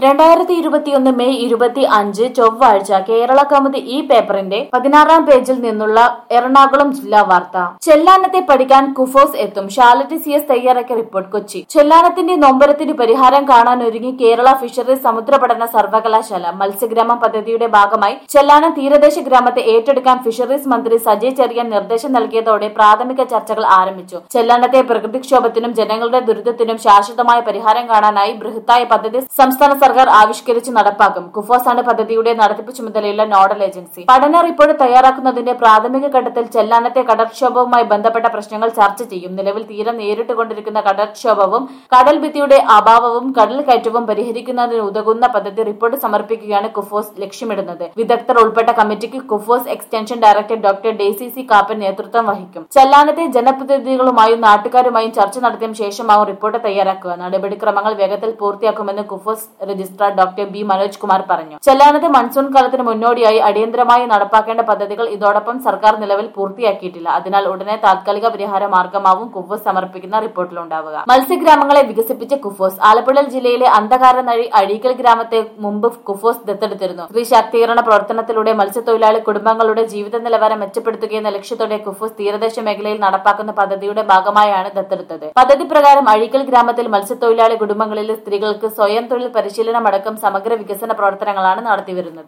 രണ്ടായിരത്തി ഇരുപത്തിയൊന്ന് മെയ് ഇരുപത്തി അഞ്ച് ചൊവ്വാഴ്ച കേരള കൗമുദി ഈ പേപ്പറിന്റെ പതിനാറാം പേജിൽ നിന്നുള്ള എറണാകുളം ജില്ലാ വാർത്ത ചെല്ലാനത്തെ പഠിക്കാൻ കുഫോസ് എത്തും ഷാലറ്റ് സി എസ് തയ്യാറാക്കിയ റിപ്പോർട്ട് കൊച്ചി ചെല്ലാനത്തിന്റെ നൊമ്പരത്തിന് പരിഹാരം കാണാനൊരുങ്ങി കേരള ഫിഷറീസ് സമുദ്ര പഠന സർവകലാശാല മത്സ്യഗ്രാമം പദ്ധതിയുടെ ഭാഗമായി ചെല്ലാനം തീരദേശ ഗ്രാമത്തെ ഏറ്റെടുക്കാൻ ഫിഷറീസ് മന്ത്രി സജയ് ചെറിയാൻ നിർദ്ദേശം നൽകിയതോടെ പ്രാഥമിക ചർച്ചകൾ ആരംഭിച്ചു ചെല്ലാനത്തെ പ്രകൃതിക്ഷോഭത്തിനും ജനങ്ങളുടെ ദുരിതത്തിനും ശാശ്വതമായ പരിഹാരം കാണാനായി ബൃഹത്തായ പദ്ധതി സംസ്ഥാന സർക്കാർ ആവിഷ്കരിച്ച് നടപ്പാക്കും കുഫോസ് ആണ് പദ്ധതിയുടെ നടത്തിപ്പ് ചുമതലയുള്ള നോഡൽ ഏജൻസി പഠന റിപ്പോർട്ട് തയ്യാറാക്കുന്നതിന്റെ പ്രാഥമിക ഘട്ടത്തിൽ ചെല്ലാനത്തെ കടൽക്ഷോഭവുമായി ബന്ധപ്പെട്ട പ്രശ്നങ്ങൾ ചർച്ച ചെയ്യും നിലവിൽ തീരം നേരിട്ടുകൊണ്ടിരിക്കുന്ന കടൽക്ഷോഭവും കടൽ ഭിത്തിയുടെ അഭാവവും കടൽ കയറ്റവും പരിഹരിക്കുന്നതിന് ഉതകുന്ന പദ്ധതി റിപ്പോർട്ട് സമർപ്പിക്കുകയാണ് കുഫോസ് ലക്ഷ്യമിടുന്നത് വിദഗ്ധർ ഉൾപ്പെട്ട കമ്മിറ്റിക്ക് KUFOS extension director doctor Daisy C Kappen നേതൃത്വം വഹിക്കും ചെല്ലാനത്തെ ജനപ്രതിനിധികളുമായും നാട്ടുകാരുമായും ചർച്ച നടത്തിയ ശേഷമാവും റിപ്പോർട്ട് തയ്യാറാക്കുക നടപടിക്രമങ്ങൾ വേഗത്തിൽ പൂർത്തിയാക്കുമെന്ന് KUFOS registrar doctor B Manoj Kumar പറഞ്ഞു ചെല്ലാനത്തെ മൺസൂൺ കാലത്തിന് മുന്നോടിയായി അടിയന്തരമായി നടപ്പാക്കേണ്ട പദ്ധതികൾ ഇതോടൊപ്പം സർക്കാർ നിലവിൽ പൂർത്തിയാക്കിയിട്ടില്ല അതിനാൽ ഉടനെ താൽക്കാലിക പരിഹാര മാർഗമാവും കുഫോസ് സമർപ്പിക്കുന്ന റിപ്പോർട്ടിലുണ്ടാവുക മത്സ്യഗ്രാമങ്ങളെ വികസിപ്പിച്ച കുഫോസ് ആലപ്പുഴ ജില്ലയിലെ അന്ധകാരനഴി അഴീക്കൽ ഗ്രാമത്തെ മുമ്പ് കുഫോസ് ദത്തെടുത്തിരുന്നു സ്ത്രീ ശാക്തീകരണ പ്രവർത്തനത്തിലൂടെ മത്സ്യത്തൊഴിലാളി കുടുംബങ്ങളുടെ ജീവിത നിലവാരം മെച്ചപ്പെടുത്തുകയെന്ന ലക്ഷ്യത്തോടെ കുഫോസ് തീരദേശ മേഖലയിൽ നടപ്പാക്കുന്ന പദ്ധതിയുടെ ഭാഗമായാണ് ദത്തെടുത്തത് പദ്ധതി പ്രകാരം അഴീക്കൽ ഗ്രാമത്തിൽ മത്സ്യത്തൊഴിലാളി കുടുംബങ്ങളിലെ സ്ത്രീകൾക്ക് സ്വയം തൊഴിൽ പരിശീലനമടക്കം സമഗ്ര വികസന പ്രവർത്തനങ്ങളാണ് നടത്തിവരുന്നത്